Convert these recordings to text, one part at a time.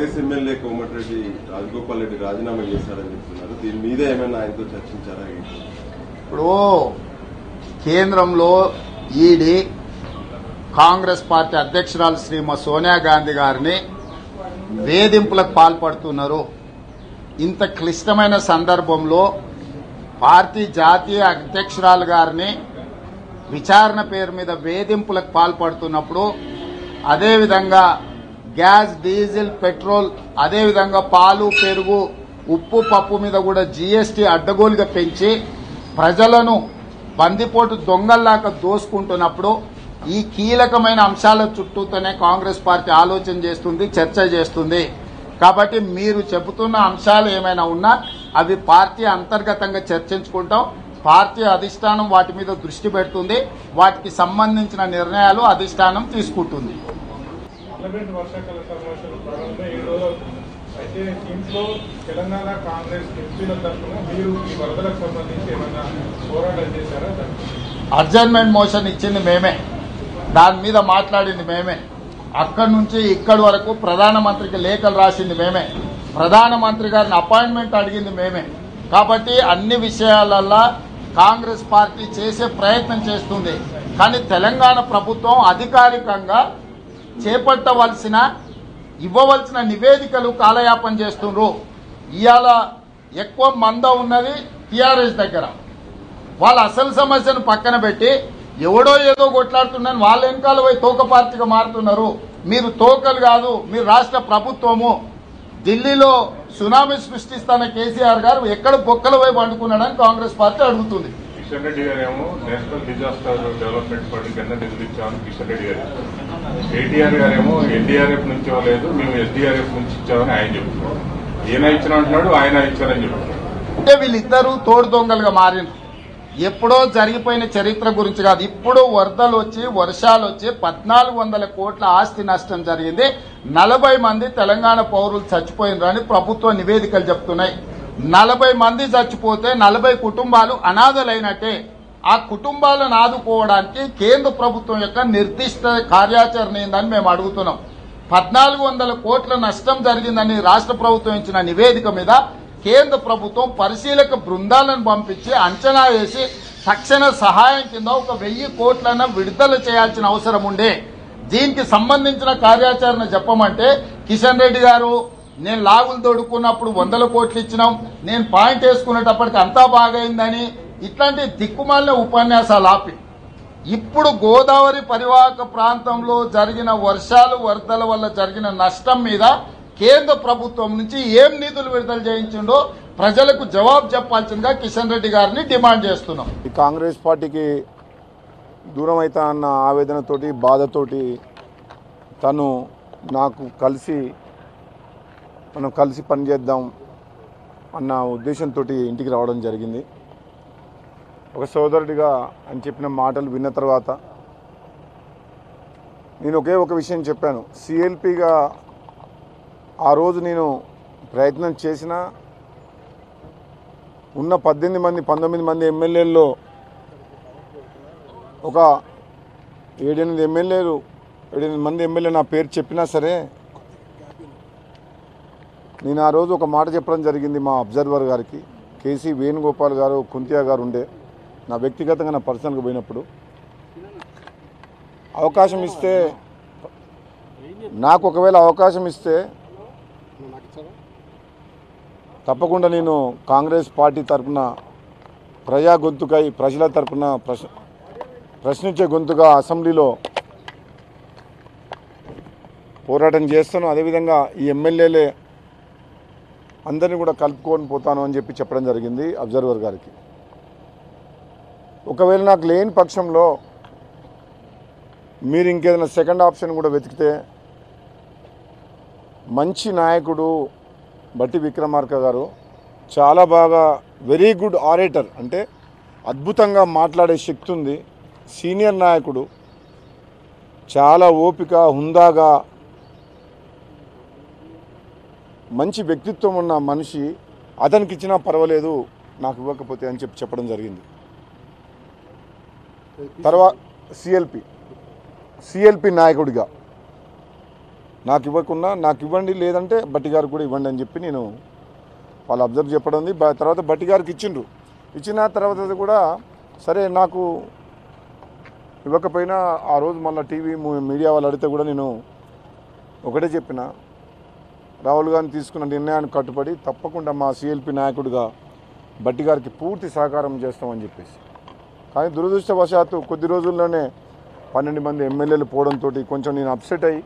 Congress MLA Komatireddy Rajagopal Reddy రాజీనామా చేశారని చెప్తున్నారు దీని మీద ఏమైనా ఆయనతో చర్చించారా ఏంటి? ఇప్పుడు కేంద్రంలో ఈడీ కాంగ్రెస్ పార్టీ అధ్యక్షురాలు శ్రీమతి సోనియా గాంధీ గారిని వేధింపులకు పాల్పడుతున్నారు ఇంత క్లిష్టమైన సందర్భంలో పార్టీ జాతీయ అధ్యక్షురాలు గారిని విచారణ పేరు మీద వేధింపులకు పాల్పడుతున్నప్పుడు అదేవిధంగా గ్యాస్ డీజిల్ పెట్రోల్ అదేవిధంగా పాలు పెరుగు ఉప్పు పప్పు మీద కూడా జీఎస్టీ అడ్డగోలుగా పెంచి ప్రజలను బందిపోటు దొంగల్లాగా దోసుకుంటున్నప్పుడు ఈ కీలకమైన అంశాల చుట్టూతోనే కాంగ్రెస్ పార్టీ ఆలోచన చేస్తుంది చర్చ చేస్తుంది కాబట్టి మీరు చెబుతున్న అంశాలు ఏమైనా ఉన్నా అవి పార్టీ అంతర్గతంగా చర్చించుకుంటాం పార్టీ అధిష్టానం వాటి మీద దృష్టి పెడుతుంది వాటికి సంబంధించిన నిర్ణయాలు అధిష్టానం తీసుకుంటుంది పార్లమెంట్ వర్షాకాల సమావేశాలు ప్రారంభమై ఏడు రోజులు అవుతుంది అయితే దీంట్లో తెలంగాణ కాంగ్రెస్ ఎంపీల తరఫున మీరు ఈ వరదలకు సంబంధించి ఏమైనా పోరాటం చేశారా దానికి అడ్జర్మెంట్ మోషన్ ఇచ్చింది మేమే దాని మీద మాట్లాడింది మేమే అక్కడి నుంచి ఇక్కడి వరకు ప్రధానమంత్రికి లేఖలు రాసింది మేమే ప్రధానమంత్రి గారిని అపాయింట్మెంట్ అడిగింది మేమే కాబట్టి అన్ని విషయాలల్లో కాంగ్రెస్ పార్టీ చేసే ప్రయత్నం చేస్తుంది కానీ తెలంగాణ ప్రభుత్వం అధికారికంగా చేపట్టవలసిన ఇవ్వవలసిన నివేదికలు కాలయాపన చేస్తుండ్రు ఇవాళ ఎక్కువ మంద ఉన్నది టీఆర్ఎస్ దగ్గర వాళ్ళ అసలు సమస్యను పక్కన పెట్టి ఎవడో ఏదో కొట్లాడుతున్నాను వాళ్ళ వెనకాల పోయి తోక పార్టీగా మారుతున్నారు మీరు తోకలు కాదు మీరు రాష్ట్ర ప్రభుత్వము ఢిల్లీలో సునామీ సృష్టిస్తున్న కేసీఆర్ గారు ఎక్కడ బొక్కల పోయి పండుకున్నాడని కాంగ్రెస్ పార్టీ అడుగుతుంది కిషన్ రెడ్డి గారు ఏమో నేషనల్ డిజాస్టర్ డెవలప్మెంట్ ఫండ్ కింద నిధులు ఇచ్చామని కిషన్ రెడ్డి గారు కేటీఆర్ గారేమో ఎన్డీఆర్ఎఫ్ నుంచి ఇవ్వలేదు మేము ఎస్డీఆర్ఎఫ్ నుంచి ఇచ్చామని ఆయన చెప్తున్నారు ఈయన ఇచ్చిన అంటున్నాడు ఆయన ఇచ్చారని చెప్తున్నారు అంటే వీళ్ళిద్దరూ తోడు దొంగలుగా మారిండ్రు ఎప్పుడో జరిగిపోయిన చరిత్ర గురించి కాదు ఇప్పుడు వరదలు వచ్చి వర్షాలు వచ్చి పద్నాలుగు వందల కోట్ల ఆస్తి నష్టం జరిగింది నలభై మంది తెలంగాణ పౌరులు చచ్చిపోయినరు అని ప్రభుత్వ నివేదికలు చెప్తున్నాయి నలభై మంది చచ్చిపోతే నలభై కుటుంబాలు అనాథలైనట్టే ఆ కుటుంబాలను ఆదుకోవడానికి కేంద్ర ప్రభుత్వం యొక్క నిర్దిష్ట కార్యాచరణ ఏందని మేము అడుగుతున్నాం పద్నాలుగు వందల కోట్ల నష్టం జరిగిందని రాష్ట్ర ప్రభుత్వం ఇచ్చిన నివేదిక మీద కేంద్ర ప్రభుత్వం పరిశీలక బృందాలను పంపించి అంచనా వేసి తక్షణ సహాయం కింద ఒక వెయ్యి కోట్లను విడుదల చేయాల్సిన అవసరం ఉండే దీనికి సంబంధించిన కార్యాచరణ చెప్పమంటే కిషన్ రెడ్డి గారు నేను లాగులు తోడుకున్నప్పుడు వందల కోట్లు ఇచ్చినాం నేను పాయింట్ వేసుకునేటప్పటికి అంతా బాగైందని ఇట్లాంటి దిక్కుమాలిన ఉపన్యాసాలు ఆపి ఇప్పుడు గోదావరి పరివాహక ప్రాంతంలో జరిగిన వర్షాలు వరదల వల్ల జరిగిన నష్టం మీద కేంద్ర ప్రభుత్వం నుంచి ఏం నిధులు విడుదల చేయించిండో ప్రజలకు జవాబు చెప్పాల్సిందిగా కిషన్ రెడ్డి గారిని డిమాండ్ చేస్తున్నాం ఈ కాంగ్రెస్ పార్టీకి దూరం అవుతా అన్న ఆవేదనతోటి బాధతోటి తను నాకు కలిసి మనం కలిసి పనిచేద్దాం అన్న ఉద్దేశంతో ఇంటికి రావడం జరిగింది ఒక సోదరుడిగా అని చెప్పిన మాటలు విన్న తర్వాత నేను ఒకే ఒక విషయం చెప్పాను సిఎల్పిగా ఆ రోజు నేను ప్రయత్నం చేసిన ఉన్న పద్దెనిమిది మంది పంతొమ్మిది మంది ఎమ్మెల్యేల్లో ఒక ఏడెనిమిది ఎమ్మెల్యేలు ఏడెనిమిది మంది ఎమ్మెల్యే నా పేరు చెప్పినా సరే నేను ఆ రోజు ఒక మాట చెప్పడం జరిగింది మా అబ్జర్వర్ గారికి కేసీ వేణుగోపాల్ గారు కుంతియా గారు ఉండే నా వ్యక్తిగతంగా నా పర్సనల్గా పోయినప్పుడు అవకాశం ఇస్తే నాకు ఒకవేళ అవకాశం ఇస్తే తప్పకుండా నేను కాంగ్రెస్ పార్టీ తరఫున ప్రజా గొంతుకై ప్రజల తరఫున ప్రశ్న ప్రశ్నించే గొంతుగా అసెంబ్లీలో పోరాటం చేస్తాను అదేవిధంగా ఈ ఎమ్మెల్యేలే అందరినీ కూడా కలుపుకొని పోతాను అని చెప్పి చెప్పడం జరిగింది అబ్జర్వర్ గారికి ఒకవేళ నాకు లేని పక్షంలో మీరు ఇంకేదైనా సెకండ్ ఆప్షన్ కూడా వెతికితే మంచి నాయకుడు బట్టి విక్రమార్క గారు చాలా బాగా వెరీ గుడ్ ఆరేటర్ అంటే అద్భుతంగా మాట్లాడే శక్తి ఉంది సీనియర్ నాయకుడు చాలా ఓపిక హుందాగా మంచి వ్యక్తిత్వం ఉన్న మనిషి అతనికి ఇచ్చినా పర్వాలేదు నాకు ఇవ్వకపోతే అని చెప్పి చెప్పడం జరిగింది తర్వాత సిఎల్పి సిఎల్పి నాయకుడిగా నాకు ఇవ్వకుండా నాకు ఇవ్వండి లేదంటే బట్టి గారికి కూడా ఇవ్వండి అని చెప్పి నేను వాళ్ళు అబ్జర్వ్ చెప్పడం ఉంది బ- తర్వాత బట్టి గారికి ఇచ్చిండ్రు ఇచ్చిన తర్వాత కూడా సరే నాకు ఇవ్వకపోయినా ఆ రోజు మళ్ళీ టీవీ ము- మీడియా వాళ్ళు అడిగితే కూడా నేను ఒకటే చెప్పిన రాహుల్ గాంధీ తీసుకున్న నిర్ణయానికి కట్టుబడి తప్పకుండా మా సిఎల్పి నాయకుడిగా బట్టి గారికి పూర్తి సహకారం చేస్తామని చెప్పేసి కానీ దురదృష్టవశాత్తు కొద్ది రోజుల్లోనే పన్నెండు మంది ఎమ్మెల్యేలు పోవడంతో కొంచెం నేను అప్సెట్ అయ్యి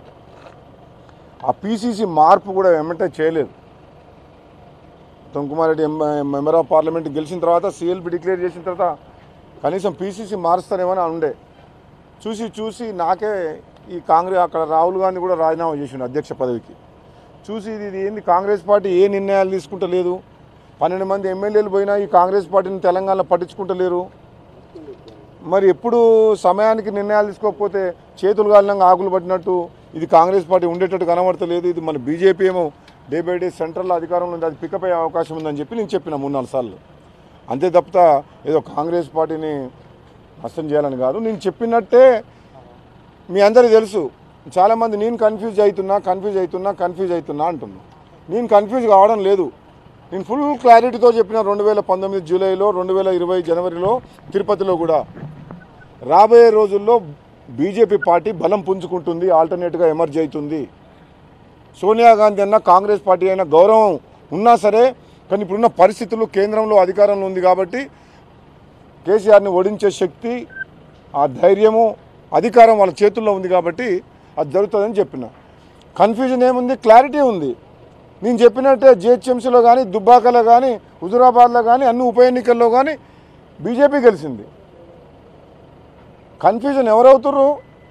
ఆ పీసీసీ మార్పు కూడా వెంబటే చేయలేదు ఉత్తమ్ కుమార్ రెడ్డి ఎం- మెంబర్ ఆఫ్ పార్లమెంట్ గెలిచిన తర్వాత సిఎల్పి డిక్లేర్ చేసిన తర్వాత కనీసం పీసీసీ మారుస్తారేమో అని ఉండే చూసి చూసి నాకే ఈ కాంగ్రెస్ అక్కడ రాహుల్ గాంధీ కూడా రాజీనామా చేసిండు అధ్యక్ష పదవికి చూసి ఇది ఇది ఏంది కాంగ్రెస్ పార్టీ ఏ నిర్ణయాలు తీసుకుంటలేదు పన్నెండు మంది ఎమ్మెల్యేలు పోయినా ఈ కాంగ్రెస్ పార్టీని తెలంగాణలో పట్టించుకుంటలేరు మరి ఎప్పుడు సమయానికి నిర్ణయాలు తీసుకోకపోతే చేతులు కాలినంగా ఆకులు పట్టినట్టు ఇది కాంగ్రెస్ పార్టీ ఉండేటట్టు కనబడతలేదు ఇది మన బీజేపీ ఏమో డే బై డే సెంట్రల్లో అధికారంలో ఉంది అది పికప్ అయ్యే అవకాశం ఉందని చెప్పి నేను చెప్పిన మూడు నాలుగు సార్లు అంతే తప్ప ఏదో కాంగ్రెస్ పార్టీని నష్టం చేయాలని కాదు నేను చెప్పినట్టే మీ అందరికీ తెలుసు చాలామంది నేను కన్ఫ్యూజ్ అవుతున్నా కన్ఫ్యూజ్ అవుతున్నా కన్ఫ్యూజ్ అవుతున్నా అంటున్నా నేను కన్ఫ్యూజ్ కావడం లేదు నేను ఫుల్ క్లారిటీతో చెప్పిన రెండు వేల పంతొమ్మిది జూలైలో రెండు వేల ఇరవై జనవరిలో తిరుపతిలో కూడా రాబోయే రోజుల్లో బీజేపీ పార్టీ బలం పుంజుకుంటుంది ఆల్టర్నేట్గా ఎమర్జ్ అవుతుంది సోనియా గాంధీ అన్న కాంగ్రెస్ పార్టీ అయినా గౌరవం ఉన్నా సరే కానీ ఇప్పుడున్న పరిస్థితులు కేంద్రంలో అధికారంలో ఉంది కాబట్టి కేసీఆర్ని ఓడించే శక్తి ఆ ధైర్యము అధికారం వాళ్ళ చేతుల్లో ఉంది కాబట్టి అది జరుగుతుందని చెప్పిన కన్ఫ్యూజన్ ఏముంది క్లారిటీ ఉంది నేను చెప్పినట్టే జిహెచ్ఎంసీలో కానీ దుబ్బాకలో కానీ హుజురాబాద్లో కానీ అన్ని ఉప ఎన్నికల్లో కానీ బీజేపీ గెలిచింది కన్ఫ్యూజన్ ఎవరవుతుర్రు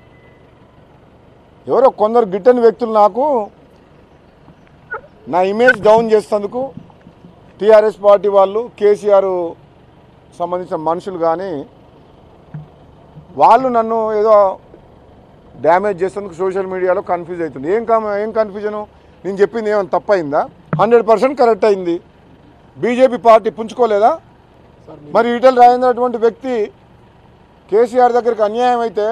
ఎవరో కొందరు గిట్టని వ్యక్తులు నాకు నా ఇమేజ్ డౌన్ చేసేందుకు టీఆర్ఎస్ పార్టీ వాళ్ళు కేసీఆర్ సంబంధించిన మనుషులు కానీ వాళ్ళు నన్ను ఏదో డ్యామేజ్ చేసేందుకు సోషల్ మీడియాలో కన్ఫ్యూజ్ అవుతుంది ఏం కమ్ ఏం కన్ఫ్యూజను నేను చెప్పింది ఏమైనా తప్పైందా హండ్రెడ్ పర్సెంట్ కరెక్ట్ అయింది బీజేపీ పార్టీ పుంజుకోలేదా మరి ఈటెల రాజేంద్ర అటువంటి వ్యక్తి కేసీఆర్ దగ్గరికి అన్యాయం అయితే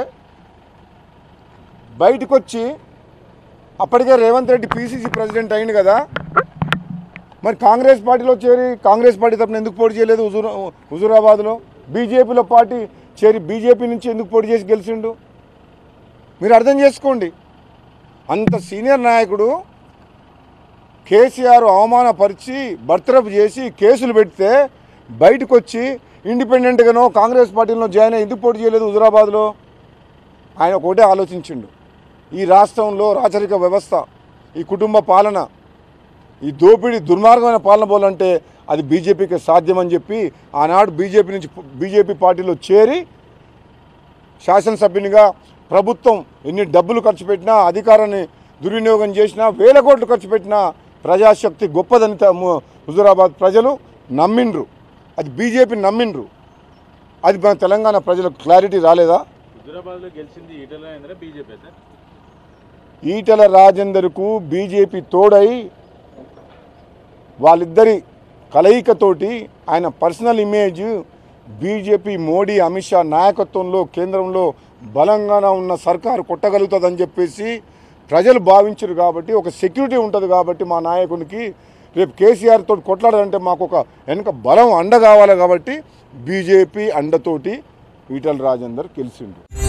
బయటకు వచ్చి అప్పటికే రేవంత్ రెడ్డి పీసీసీ ప్రెసిడెంట్ అయింది కదా మరి కాంగ్రెస్ పార్టీలో చేరి కాంగ్రెస్ పార్టీ తరపున ఎందుకు పోటీ చేయలేదు హుజూర్ హుజూరాబాద్లో బీజేపీలో పార్టీ చేరి బీజేపీ నుంచి ఎందుకు పోటీ చేసి గెలిచిండు మీరు అర్థం చేసుకోండి అంత సీనియర్ నాయకుడు కేసీఆర్ అవమానపరిచి బర్తరఫ్ చేసి కేసులు పెడితే బయటకు వచ్చి ఇండిపెండెంట్గానో కాంగ్రెస్ పార్టీలో జాయిన్ అయ్యి ఎందుకు పోటీ చేయలేదు హుజురాబాద్లో ఆయన ఒకటే ఆలోచించిండు ఈ రాష్ట్రంలో రాచరిక వ్యవస్థ ఈ కుటుంబ పాలన ఈ దోపిడీ దుర్మార్గమైన పాలన పోలంటే అది బీజేపీకి సాధ్యమని చెప్పి ఆనాడు బీజేపీ నుంచి బీజేపీ పార్టీలో చేరి శాసనసభ్యునిగా ప్రభుత్వం ఎన్ని డబ్బులు ఖర్చు పెట్టినా అధికారాన్ని దుర్వినియోగం చేసినా వేల కోట్లు ఖర్చు పెట్టినా ప్రజాశక్తి గొప్పదని త- ము- హుజూరాబాద్ ప్రజలు నమ్మిండ్రు అది బీజేపీ నమ్మిండ్రు అది మన తెలంగాణ ప్రజలకు క్లారిటీ రాలేదా హుజురాబాద్ లో గెలిచింది ఈటల రాజేంద్ర బీజేపీ సార్ ఈటల రాజేందర్కు బీజేపీ తోడై వాళ్ళిద్దరి కలయికతోటి ఆయన personal image BJP Modi Amit Shah నాయకత్వంలో కేంద్రంలో బలంగా ఉన్న సర్కారు కొట్టగలుగుతుందని చెప్పేసి ప్రజలు భావించరు కాబట్టి ఒక సెక్యూరిటీ ఉంటుంది కాబట్టి మా నాయకునికి రేపు కేసీఆర్ తోటి కొట్లాడాలంటే మాకు ఒక వెనుక బలం అండ కావాలి కాబట్టి బీజేపీ అండతోటి ఈటల రాజేందర్ గెలిచిండు